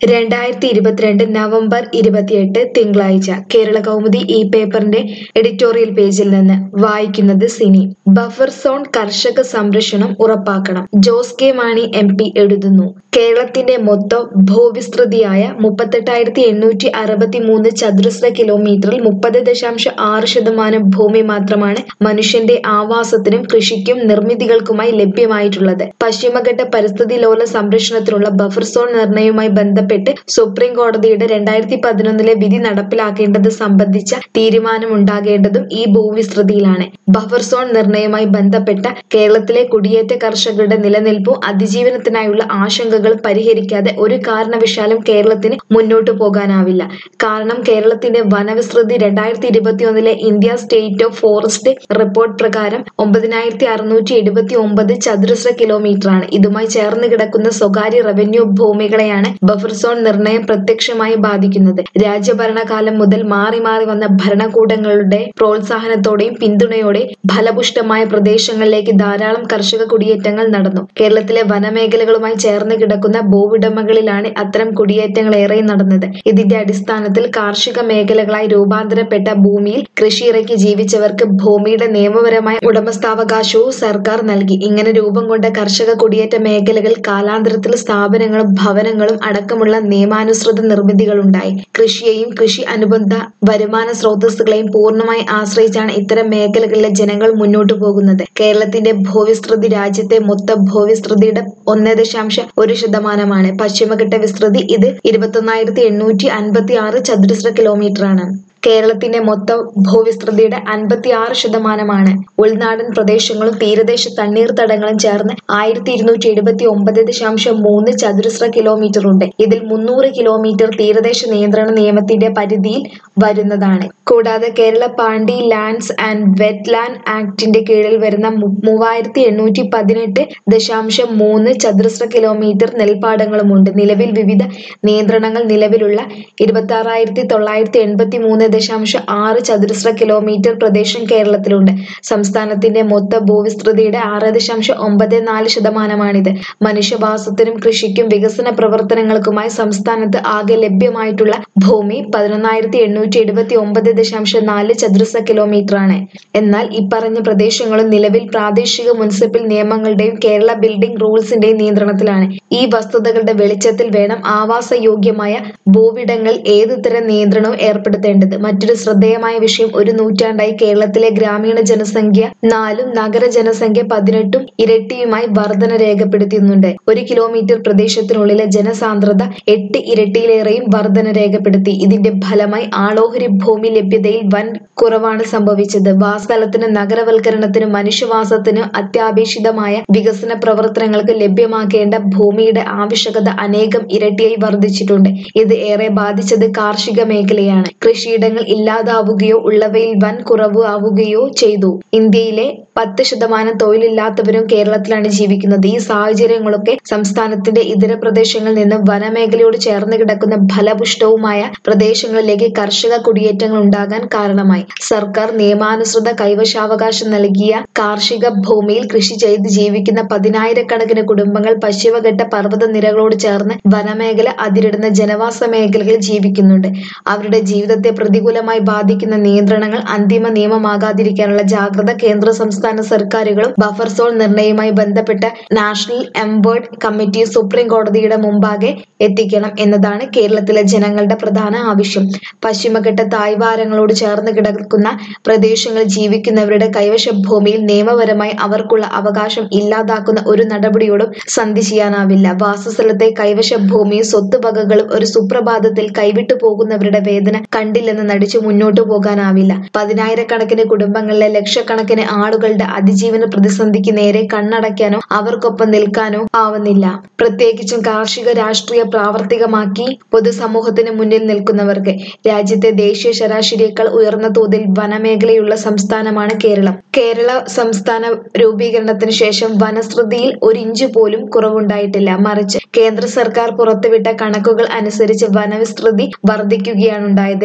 രണ്ടായിരത്തി ഇരുപത്തിരണ്ട് നവംബർ ഇരുപത്തിയെട്ട് തിങ്കളാഴ്ച കേരള കൗമുദി ഈ പേപ്പറിന്റെ എഡിറ്റോറിയൽ പേജിൽ നിന്ന് വായിക്കുന്നത് സിനി ബഫർ സോൺ കർഷക സംരക്ഷണം ഉറപ്പാക്കണം Jose K Mani M P എഴുതുന്നു കേരളത്തിന്റെ മൊത്തം ഭൂവിസ്തൃതിയായ മുപ്പത്തെട്ടായിരത്തി എണ്ണൂറ്റി അറുപത്തി മൂന്ന് ചതുരശ്ര കിലോമീറ്ററിൽ മുപ്പത് ദശാംശം ആറ് ശതമാനം ഭൂമി മാത്രമാണ് മനുഷ്യന്റെ ആവാസത്തിനും കൃഷിക്കും നിർമ്മിതികൾക്കുമായി ലഭ്യമായിട്ടുള്ളത് പശ്ചിമഘട്ട പരിസ്ഥിതി ലോല സംരക്ഷണത്തിനുള്ള ബഫർ സോൺ നിർണയവുമായി ബന്ധപ്പെട്ട് സുപ്രീം കോടതിയുടെ രണ്ടായിരത്തി പതിനൊന്നിലെ വിധി നടപ്പിലാക്കേണ്ടത് സംബന്ധിച്ച തീരുമാനമുണ്ടാകേണ്ടതും ഈ ഭൂവിസ്തൃതിയിലാണ് ബഫർ സോൺ നിർണയവുമായി ബന്ധപ്പെട്ട കേരളത്തിലെ കുടിയേറ്റ കർഷകരുടെ നിലനിൽപ്പും അതിജീവനത്തിനായുള്ള ആശങ്കകളും പരിഹരിക്കാതെ ഒരു കാരണവശാലും കേരളത്തിന് മുന്നോട്ടു പോകാനാവില്ല കാരണം കേരളത്തിന്റെ വനവിസ്തൃതി രണ്ടായിരത്തി ഇരുപത്തിയൊന്നിലെ India state of forest report പ്രകാരം ഒമ്പതിനായിരത്തി അറുന്നൂറ്റി എഴുപത്തി ഒമ്പത് ചതുരശ്ര കിലോമീറ്റർ ആണ് ഇതുമായി ചേർന്ന് കിടക്കുന്ന സ്വകാര്യ റവന്യൂ ഭൂമികളെയാണ് ബഫർ സോൺ നിർണയം പ്രത്യക്ഷമായി ബാധിക്കുന്നത് രാജ്യഭരണകാലം മുതൽ മാറി മാറി വന്ന ഭരണകൂടങ്ങളുടെ പ്രോത്സാഹനത്തോടെയും പിന്തുണയോടെയും ഫലപുഷ്ടമായ പ്രദേശങ്ങളിലേക്ക് ധാരാളം കർഷക കുടിയേറ്റങ്ങൾ നടന്നു കേരളത്തിലെ വനമേഖലകളുമായി ചേർന്ന് കിടക്കുന്ന ഭൂവുടമകളിലാണ് അത്തരം കുടിയേറ്റങ്ങൾ ഏറെ നടന്നത് ഇതിന്റെ അടിസ്ഥാനത്തിൽ കാർഷിക മേഖലകളായി രൂപാന്തരപ്പെട്ട ഭൂമിയിൽ കൃഷി ഇറക്കി ജീവിച്ചവർക്ക് ഭൂമിയുടെ നിയമപരമായ ഉടമസ്ഥാവകാശവും സർക്കാർ നൽകി ഇങ്ങനെ രൂപം കൊണ്ട കർഷക കുടിയേറ്റ മേഖലകൾ കാലാന്തരത്തിൽ സ്ഥാപനങ്ങളും ഭവനങ്ങളും അടക്കമുള്ള നിയമാനുസൃത നിർമ്മിതികളുണ്ടായി കൃഷിയെയും കൃഷി അനുബന്ധ വരുമാന സ്രോതസ്സുകളെയും പൂർണ്ണമായി ആശ്രയിച്ചാണ് ഇത്തരം മേഖലകളിലെ ജനങ്ങൾ മുന്നോട്ടു പോകുന്നത് കേരളത്തിന്റെ ഭൂവിസ്തൃതി രാജ്യത്തെ മൊത്തം ഭൂവിസ്തൃതിയുടെ ഒന്ന് ദശാംശം ഒരു ശതമാനമാണ് പശ്ചിമഘട്ട വിസ്തൃതി ഇത് ഇരുപത്തൊന്നായിരത്തി എണ്ണൂറ്റി അൻപത്തി ആറ് ചതുരശ്ര കിലോമീറ്റർ ആണ് കേരളത്തിന്റെ മൊത്തം ഭൂവിസ്തൃതിയുടെ അൻപത്തി ആറ് ശതമാനമാണ് ഉൾനാടൻ പ്രദേശങ്ങളും തീരദേശ തണ്ണീർത്തടങ്ങളും ചേർന്ന് ആയിരത്തി ഇരുന്നൂറ്റി എഴുപത്തി ഒമ്പത് ദശാംശം മൂന്ന് ചതുരശ്ര കിലോമീറ്റർ ഉണ്ട് ഇതിൽ മുന്നൂറ് കിലോമീറ്റർ തീരദേശ നിയന്ത്രണ നിയമത്തിന്റെ പരിധിയിൽ വരുന്നതാണ് കൂടാതെ Kerala paddy lands and wetland ആക്ടിന്റെ കീഴിൽ വരുന്ന മൂവായിരത്തി എണ്ണൂറ്റി പതിനെട്ട് ദശാംശം മൂന്ന് ചതുരശ്ര കിലോമീറ്റർ നെൽപ്പാടങ്ങളുമുണ്ട് നിലവിൽ വിവിധ നിയന്ത്രണങ്ങൾ നിലവിലുള്ള ഇരുപത്തി ആറായിരത്തി തൊള്ളായിരത്തി എൺപത്തി മൂന്ന് ദശാംശം ആറ് ചതുരശ്ര കിലോമീറ്റർ പ്രദേശം കേരളത്തിലുണ്ട് സംസ്ഥാനത്തിന്റെ മൊത്ത ഭൂവിസ്തൃതിയുടെ ആറ് ദശാംശം ഒമ്പത് നാല് ശതമാനമാണിത് മനുഷ്യവാസത്തിനും കൃഷിക്കും വികസന പ്രവർത്തനങ്ങൾക്കുമായി സംസ്ഥാനത്ത് ആകെ ലഭ്യമായിട്ടുള്ള ഭൂമി പതിനൊന്നായിരത്തി എണ്ണൂറ്റി എഴുപത്തി ഒമ്പത് ദശാംശം നാല് ചതുരശ്ര കിലോമീറ്റർ ആണ് എന്നാൽ ഇപ്പറഞ്ഞ പ്രദേശങ്ങളും നിലവിൽ പ്രാദേശിക മുനിസിപ്പൽ നിയമങ്ങളുടെയും കേരള ബിൽഡിംഗ് റൂൾസിന്റെയും നിയന്ത്രണത്തിലാണ് ഈ വസ്തുതകളുടെ വെളിച്ചത്തിൽ വേണം ആവാസയോഗ്യമായ ഭൂവിടങ്ങൾ ഏതുതരം നിയന്ത്രണവും ഏർപ്പെടുത്തേണ്ടത് മറ്റൊരു ശ്രദ്ധേയമായ വിഷയം ഒരു നൂറ്റാണ്ടായി കേരളത്തിലെ ഗ്രാമീണ ജനസംഖ്യ നാലും നഗര ജനസംഖ്യ പതിനെട്ടും ഇരട്ടിയുമായി വർധന രേഖപ്പെടുത്തുന്നുണ്ട് ഒരു കിലോമീറ്റർ പ്രദേശത്തിനുള്ളിലെ ജനസാന്ദ്രത എട്ട് ഇരട്ടിയിലേറെയും വർധന രേഖപ്പെടുത്തി ഇതിന്റെ ഫലമായി ആളോഹരി ഭൂമി ലഭ്യതയിൽ വൻ കുറവാണ് സംഭവിച്ചത് വാസസ്ഥലത്തിനും നഗരവൽക്കരണത്തിനും മനുഷ്യവാസത്തിനും അത്യാപേക്ഷിതമായ വികസന പ്രവർത്തനങ്ങൾക്ക് ലഭ്യമാക്കേണ്ട ഭൂമിയുടെ ആവശ്യകത അനേകം ഇരട്ടിയായി വർദ്ധിച്ചിട്ടുണ്ട് ഇത് ഏറെ ബാധിച്ചത് കാർഷിക മേഖലയാണ് കൃഷിയിടങ്ങൾ ഇല്ലാതാവുകയോ ഉള്ളവയിൽ വൻ കുറവ് ആവുകയോ ചെയ്തു ഇന്ത്യയിലെ പത്ത് ശതമാനം തൊഴിലില്ലാത്തവരും കേരളത്തിലാണ് ജീവിക്കുന്നത് ഈ സാഹചര്യങ്ങളൊക്കെ സംസ്ഥാനത്തിന്റെ ഇതര പ്രദേശങ്ങളിൽ നിന്നും വനമേഖലയോട് ചേർന്ന് കിടക്കുന്ന ഫലപുഷ്ടവുമായ പ്രദേശങ്ങളിലേക്ക് കർഷക കുടിയേറ്റങ്ങൾ ഉണ്ടാകാൻ കാരണമായി സർക്കാർ നിയമാനുസൃത കൈവശാവകാശം നൽകിയ കാർഷിക ഭൂമിയിൽ കൃഷി ചെയ്ത് ജീവിക്കുന്ന പതിനായിരക്കണക്കിന് കുടുംബങ്ങൾ പശ്ചിമഘട്ട പർവ്വത നിരകളോട് ചേർന്ന് വനമേഖല അതിരിടുന്ന ജനവാസ മേഖലകളിൽ ജീവിക്കുന്നുണ്ട് അവരുടെ ജീവിതത്തെ പ്രതികൂലമായി ബാധിക്കുന്ന നിയന്ത്രണങ്ങൾ അന്തിമ നിയമമാകാതിരിക്കാനുള്ള ജാഗ്രത കേന്ദ്ര സംസ്ഥാന സർക്കാരുകളും ബഫർ സോൺ നിർണയവുമായി ബന്ധപ്പെട്ട നാഷണൽ എംബേർഡ് കമ്മിറ്റി സുപ്രീം കോടതിയുടെ മുമ്പാകെ എത്തിക്കണം എന്നതാണ് കേരളത്തിലെ ജനങ്ങളുടെ പ്രധാന ആവശ്യം പശ്ചിമഘട്ട തായ്വാരങ്ങളോട് ചേർന്ന് കിടക്കുന്ന പ്രദേശങ്ങളിൽ ജീവിക്കുന്നവരുടെ കൈവശ ഭൂമിയിൽ നിയമപരമായി അവർക്കുള്ള അവകാശം ഇല്ലാതാക്കുന്ന ഒരു നടപടിയോടും സന്ധി ചെയ്യാനാവില്ല വാസസ്ഥലത്തെ കൈവശ ഭൂമിയും സ്വത്തുവകകളും ഒരു സുപ്രഭാതത്തിൽ കൈവിട്ടു പോകുന്നവരുടെ വേദന കണ്ടില്ലെന്ന് നടിച്ചു മുന്നോട്ടു പോകാനാവില്ല പതിനായിരക്കണക്കിന് കുടുംബങ്ങളിലെ ലക്ഷക്കണക്കിന് ആളുകളുടെ അതിജീവന പ്രതിസന്ധിക്ക് നേരെ കണ്ണടയ്ക്കാനോ അവർക്കൊപ്പം നിൽക്കാനോ ആവുന്നില്ല പ്രത്യേകിച്ചും കാർഷിക രാഷ്ട്രീയ പ്രാവർത്തികമാക്കി പൊതുസമൂഹത്തിന് മുന്നിൽ നിൽക്കുന്നവർക്ക് രാജ്യത്തെ ദേശീയ ശരാശരിയേക്കാൾ ഉയർന്ന തോതിൽ വനമേഖലയുള്ള സംസ്ഥാനമാണ് കേരളം കേരള സംസ്ഥാന രൂപീകരണത്തിന് ശേഷം വനശ്രുതിയിൽ ഒരു ഇഞ്ച് പോലും കുറവുണ്ടായിട്ടില്ല മറിച്ച് കേന്ദ്ര സർക്കാർ പുറത്തുവിട്ട കണക്കുകൾ അനുസരിച്ച് വനവിസ്തൃതി വർദ്ധിക്കുകയാണ് ഉണ്ടായത് രണ്ടായിരത്തി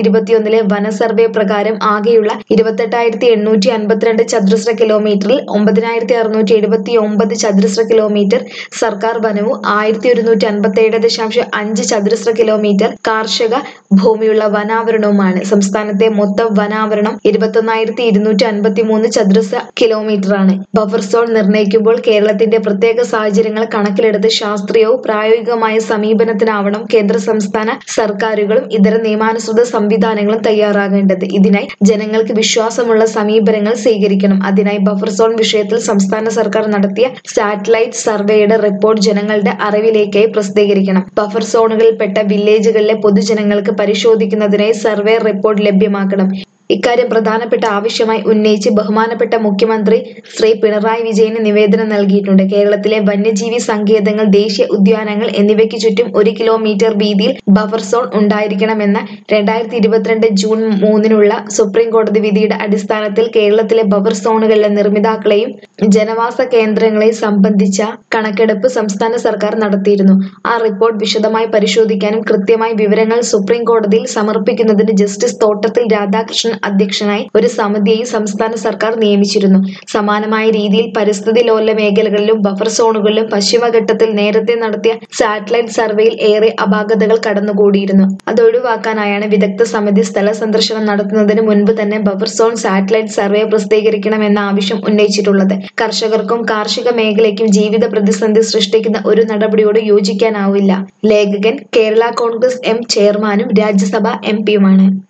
ഇരുപത്തിയൊന്നിലെ വന സർവേ പ്രകാരം ആകെയുള്ള ഇരുപത്തെട്ടായിരത്തി എണ്ണൂറ്റി അൻപത്തിരണ്ട് ചതുരശ്ര കിലോമീറ്ററിൽ ഒമ്പതിനായിരത്തി അറുന്നൂറ്റി എഴുപത്തി ഒമ്പത് ചതുരശ്ര കിലോമീറ്റർ സർക്കാർ വനവും ആയിരത്തി ഒരുന്നൂറ്റി അൻപത്തേഴ് ദശാംശം അഞ്ച് ചതുരശ്ര കിലോമീറ്റർ കാർഷിക ഭൂമിയുള്ള വനാവരണവുമാണ് സംസ്ഥാനത്തെ മൊത്തം വനാവരണം ഇരുപത്തൊന്നായിരത്തി ഇരുന്നൂറ്റി അൻപത്തി മൂന്ന് ചതുരശ്ര കിലോമീറ്റർ ആണ് ബഫർ സോൺ നിർണ്ണയിക്കുമ്പോൾ കേരളത്തിന്റെ പ്രത്യേക സാഹചര്യങ്ങൾ കണക്കിലെടുത്ത് ശാസ്ത്രീയവും പ്രായോഗികമായ സമീപനത്തിനാവണം കേന്ദ്ര സംസ്ഥാന സർക്കാരുകളും ഇതര നിയമാനുസൃത സംവിധാനങ്ങളും തയ്യാറാകേണ്ടത് ഇതിനായി ജനങ്ങൾക്ക് വിശ്വാസമുള്ള സമീപനങ്ങൾ സ്വീകരിക്കണം അതിനായി ബഫർ സോൺ വിഷയത്തിൽ സംസ്ഥാന സർക്കാർ നടത്തിയ സാറ്റലൈറ്റ് സർവേയുടെ റിപ്പോർട്ട് ജനങ്ങളുടെ അറിവിലേക്കായി പ്രസിദ്ധീകരിക്കണം ബഫർ സോണുകളിൽപ്പെട്ട വില്ലേജുകളിലെ പൊതുജനങ്ങൾക്ക് പരിശോധിക്കുന്നതിനായി സർവേ റിപ്പോർട്ട് ലഭ്യമാക്കണം ഇക്കാര്യം പ്രധാനപ്പെട്ട ആവശ്യമായി ഉന്നയിച്ച് ബഹുമാനപ്പെട്ട മുഖ്യമന്ത്രി ശ്രീ പിണറായി വിജയന് നിവേദനം നൽകിയിട്ടുണ്ട് കേരളത്തിലെ വന്യജീവി സങ്കേതങ്ങൾ ദേശീയ ഉദ്യാനങ്ങൾ എന്നിവയ്ക്ക് ചുറ്റും ഒരു കിലോമീറ്റർ വീതിയിൽ ബഫർ സോൺ ഉണ്ടായിരിക്കണമെന്ന രണ്ടായിരത്തി ഇരുപത്തിരണ്ട് ജൂൺ മൂന്നിനുള്ള സുപ്രീം കോടതി വിധിയുടെ അടിസ്ഥാനത്തിൽ കേരളത്തിലെ ബഫർ സോണുകളിലെ നിർമ്മിതാക്കളെയും ജനവാസ കേന്ദ്രങ്ങളെയും സംബന്ധിച്ച കണക്കെടുപ്പ് സംസ്ഥാന സർക്കാർ നടത്തിയിരുന്നു ആ റിപ്പോർട്ട് വിശദമായി പരിശോധിക്കാനും കൃത്യമായി വിവരങ്ങൾ സുപ്രീം കോടതിയിൽ സമർപ്പിക്കുന്നതിന് ജസ്റ്റിസ് തോട്ടത്തിൽ രാധാകൃഷ്ണൻ അധ്യക്ഷനായി ഒരു സമിതിയെയും സംസ്ഥാന സർക്കാർ നിയമിച്ചിരുന്നു സമാനമായ രീതിയിൽ പരിസ്ഥിതി ലോല മേഖലകളിലും ബഫർ സോണുകളിലും പശ്ചിമഘട്ടത്തിൽ നേരത്തെ നടത്തിയ സാറ്റലൈറ്റ് സർവേയിൽ ഏറെ അപാകതകൾ കടന്നുകൂടിയിരുന്നു അത് ഒഴിവാക്കാനായാണ് വിദഗ്ധ സമിതി സ്ഥല സന്ദർശനം നടത്തുന്നതിന് മുൻപ് തന്നെ ബഫർ സോൺ സാറ്റലൈറ്റ് സർവേ പ്രസിദ്ധീകരിക്കണമെന്ന ആവശ്യം ഉന്നയിച്ചിട്ടുള്ളത് കർഷകർക്കും കാർഷിക മേഖലയ്ക്കും ജീവിത പ്രതിസന്ധി സൃഷ്ടിക്കുന്ന ഒരു നടപടിയോട് യോജിക്കാനാവില്ല ലേഖകൻ കേരള കോൺഗ്രസ് എം ചെയർമാനും രാജ്യസഭ എം പിയുമാണ്